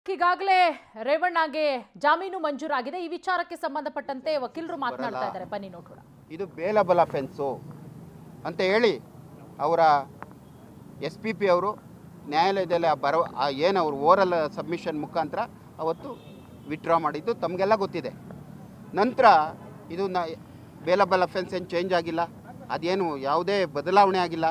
ಈಗಾಗಲೇ ರೇವಣ್ಣಗೆ ಜಾಮೀನು ಮಂಜೂರಾಗಿದೆ ಈ ವಿಚಾರಕ್ಕೆ ಸಂಬಂಧಪಟ್ಟಂತೆ ವಕೀಲರು ಮಾತನಾಡ್ತಾ ಇದ್ದಾರೆ ಬನ್ನಿ ನೋಡೋಣ ಇದು ಬೇಲಬಲ್ ಅಫೆನ್ಸು ಅಂತ ಹೇಳಿ ಅವರ ಎಸ್ ಪಿ ಪಿ ಅವರು ನ್ಯಾಯಾಲಯದಲ್ಲಿ ಆ ಬರೋ ಆ ಏನು ಅವರು ಓರಲ್ ಸಬ್ಮಿಷನ್ ಮುಖಾಂತರ ಅವತ್ತು ವಿತ್ಡ್ರಾ ಮಾಡಿದ್ದು ತಮಗೆಲ್ಲ ಗೊತ್ತಿದೆ ನಂತರ ಇದು ನ ಬೇಲಬಲ್ ಅಫೆನ್ಸ್ ಏನು ಚೇಂಜ್ ಆಗಿಲ್ಲ ಅದೇನು ಯಾವುದೇ ಬದಲಾವಣೆ ಆಗಿಲ್ಲ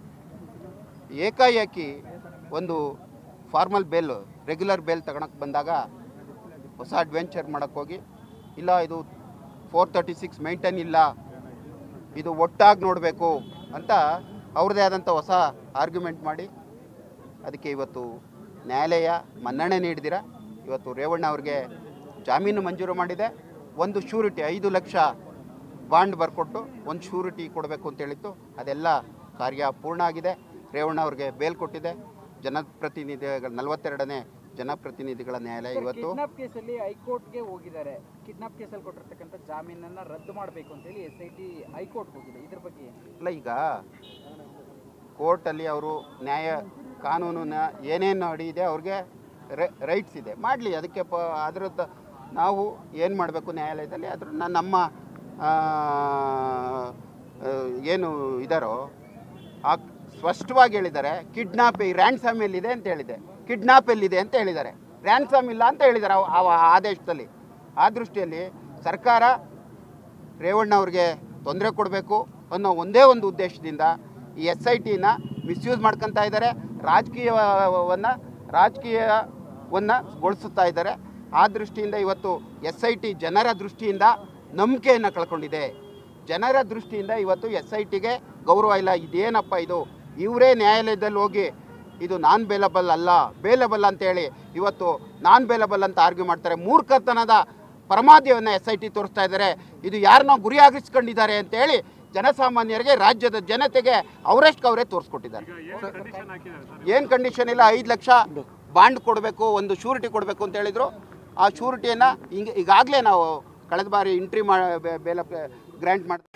ಏಕಾಏಕಿ ಒಂದು ಫಾರ್ಮಲ್ ಬೇಲ್ ರೆಗ್ಯುಲರ್ ಬೇಲ್ ತಗೊಳಕ್ಕೆ ಬಂದಾಗ ಹೊಸ ಅಡ್ವೆಂಚರ್ ಮಾಡೋಕ್ಕೆ ಹೋಗಿ ಇಲ್ಲ ಇದು ಫೋರ್ ತರ್ಟಿ ಸಿಕ್ಸ್ ಮೈಂಟೈನ್ ಇಲ್ಲ ಇದು ಒಟ್ಟಾಗಿ ನೋಡಬೇಕು ಅಂತ ಅವ್ರದ್ದೇ ಆದಂಥ ಹೊಸ ಆರ್ಗ್ಯುಮೆಂಟ್ ಮಾಡಿ ಅದಕ್ಕೆ ಇವತ್ತು ನ್ಯಾಯಾಲಯ ಮನ್ನಣೆ ನೀಡಿದಿರ ಇವತ್ತು ರೇವಣ್ಣ ಅವ್ರಿಗೆ ಜಾಮೀನು ಮಂಜೂರು ಮಾಡಿದೆ ಒಂದು ಶ್ಯೂರಿಟಿ ಐದು ಲಕ್ಷ ಬಾಂಡ್ ಬರ್ಕೊಟ್ಟು ಒಂದು ಶ್ಯೂರಿಟಿ ಕೊಡಬೇಕು ಅಂತ ಹೇಳಿತ್ತು ಅದೆಲ್ಲ ಕಾರ್ಯ ಪೂರ್ಣ ಆಗಿದೆ ರೇವಣ್ಣ ಅವ್ರಿಗೆ ಬೇಲ್ ಕೊಟ್ಟಿದೆ ಜನಪ್ರತಿನಿಧಿಗಳ ನಲವತ್ತೆರಡನೇ ಜನಪ್ರತಿನಿಧಿಗಳ ನ್ಯಾಯಾಲಯ ಇವತ್ತು ಕಿಡ್ನಾಪ್ ಕೇಸಲ್ಲಿ ಹೈಕೋರ್ಟ್ಗೆ ಹೋಗಿದ್ದಾರೆ ಕಿಡ್ನಾಪ್ ಕೇಸಲ್ಲಿ ಕೊಟ್ಟಿರ್ತಕ್ಕಂಥ ಜಾಮೀನನ್ನ ರದ್ದು ಮಾಡಬೇಕು ಅಂತ ಹೇಳಿ ಎಸ್ ಐ ಟಿ ಹೈಕೋರ್ಟ್ ಹೋಗಿದೆ ಇದ್ರ ಬಗ್ಗೆ ಏನು? ಅಲ್ಲ ಈಗ ಕೋರ್ಟಲ್ಲಿ ಅವರು ನ್ಯಾಯ ಕಾನೂನಿನ ಏನೇನು ಅಡಿ ಇದೆ ಅವ್ರಿಗೆ ರೈಟ್ಸ್ ಇದೆ ಮಾಡಲಿ ಅದಕ್ಕೆ ಪ ಅದ್ರದ್ದು ನಾವು ಏನು ಮಾಡಬೇಕು ನ್ಯಾಯಾಲಯದಲ್ಲಿ ಅದ್ರ ನ- ನಮ್ಮ ಆ, ಆ, ಏನು ಇದಾರೋ ಆ ಸ್ಪಷ್ಟವಾಗಿ ಹೇಳಿದ್ದಾರೆ ಕಿಡ್ನಾಪ್ ಈ ರ್ಯಾನ್ಸಮ್ ಎಲ್ಲಿದೆ ಅಂತ ಹೇಳಿದೆ ಕಿಡ್ನಾಪ್ ಎಲ್ಲಿದೆ ಅಂತ ಹೇಳಿದ್ದಾರೆ ರ್ಯಾನ್ಸಮ್ ಇಲ್ಲ ಅಂತ ಹೇಳಿದ್ದಾರೆ ಆ- ಆ ಆದೇಶದಲ್ಲಿ ಆ ದೃಷ್ಟಿಯಲ್ಲಿ ಸರ್ಕಾರ ರೇವಣ್ಣ ಅವ್ರಿಗೆ ತೊಂದರೆ ಕೊಡಬೇಕು ಅನ್ನೋ ಒಂದೇ ಒಂದು ಉದ್ದೇಶದಿಂದ ಈ ಎಸ್ ಐ ಟಿನ ಮಿಸ್ಯೂಸ್ ಮಾಡ್ಕೊತಾ ಇದ್ದಾರೆ ರಾಜಕೀಯವನ್ನು ರಾಜಕೀಯವನ್ನು ಗೊಳಿಸುತ್ತಾ ಇದ್ದಾರೆ ಆ ದೃಷ್ಟಿಯಿಂದ ಇವತ್ತು ಎಸ್ ಐ ಟಿ ಜನರ ದೃಷ್ಟಿಯಿಂದ ನಂಬಿಕೆಯನ್ನು ಕಳ್ಕೊಂಡಿದೆ ಜನರ ದೃಷ್ಟಿಯಿಂದ ಇವತ್ತು ಎಸ್ ಐ ಟಿಗೆ ಗೌರವ ಇಲ್ಲ ಇದೇನಪ್ಪ ಇದು ಇವರೇ ನ್ಯಾಯಾಲಯದಲ್ಲಿ ಹೋಗಿ ಇದು ನಾನ್ ಬೇಲಬಲ್ ಅಲ್ಲ ಬೇಲಬಲ್ ಅಂತೇಳಿ ಇವತ್ತು ನಾನ್ ಬೇಲಬಲ್ ಅಂತ ಆರ್ಗ್ಯೂ ಮಾಡ್ತಾರೆ ಮೂರ್ಖತನದ ಪರಮಾದ್ಯವನ್ನು ಎಸ್ ಐ ಟಿ ತೋರಿಸ್ತಾ ಇದ್ದಾರೆ ಇದು ಯಾರನ್ನೋ ಗುರಿಯಾಗಿಸ್ಕೊಂಡಿದ್ದಾರೆ ಅಂತೇಳಿ ಜನಸಾಮಾನ್ಯರಿಗೆ ರಾಜ್ಯದ ಜನತೆಗೆ ಅವರಷ್ಟು ಅವರೇ ತೋರಿಸ್ಕೊಟ್ಟಿದ್ದಾರೆ ಏನು ಕಂಡೀಷನ್ ಇಲ್ಲ ಐದು ಲಕ್ಷ ಬಾಂಡ್ ಕೊಡಬೇಕು ಒಂದು ಶೂರಿಟಿ ಕೊಡಬೇಕು ಅಂತ ಹೇಳಿದ್ರು ಆ ಶೂರಿಟಿಯನ್ನು ಹಿಂಗೆ ಈಗಾಗಲೇ ನಾವು ಕಳೆದ ಬಾರಿ ಎಂಟ್ರಿ ಮಾ ಬೇಲ ಗ್ರ್ಯಾಂಟ್ ಮಾಡಿ